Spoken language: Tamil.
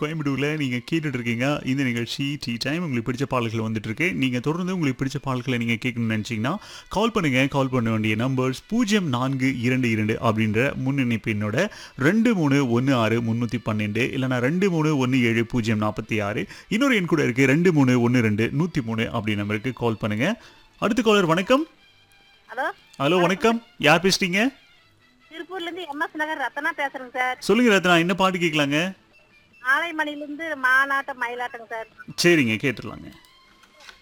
கோயம்புத்தூர்ல நீங்க கேட்டுட்டு இருக்கீங்க இந்த நிகழ்ச்சி டீ டைம் உங்களுக்கு பிடிச்ச பாடல்கள் வந்துட்டு இருக்கு நீங்க தொடர்ந்து உங்களுக்கு பிடிச்ச பாடல்களை நீங்க கேட்கணும்னு நினைச்சீங்கன்னா கால் பண்ணுங்க கால் பண்ண வேண்டிய நம்பர்ஸ் பூஜ்ஜியம் நான்கு இரண்டு இரண்டு அப்படின்ற முன்னிணைப்பு எண்ணோட ரெண்டு மூணு ஒன்று ஆறு முந்நூற்றி பன்னெண்டு இல்லைனா ரெண்டு மூணு ஒன்று ஏழு பூஜ்ஜியம் நாற்பத்தி ஆறு இன்னொரு எண் கூட இருக்கு ரெண்டு மூணு ஒன்று ரெண்டு நூற்றி மூணு அப்படி நம்பருக்கு கால் பண்ணுங்க அடுத்த காலர் வணக்கம் ஹலோ ஹலோ வணக்கம் யார் பேசுறீங்க திருப்பூர்ல இருந்து எம்எஸ் நகர் ரத்தனா பேசுறேங்க சார் சொல்லுங்க ரத்னா என்ன பாட்டு கேட்கலாங்க ஆலைமணில இருந்து மாநாட்டம் மயிலாட்டங்க சார் சரிங்க கேட்டுடலாங்க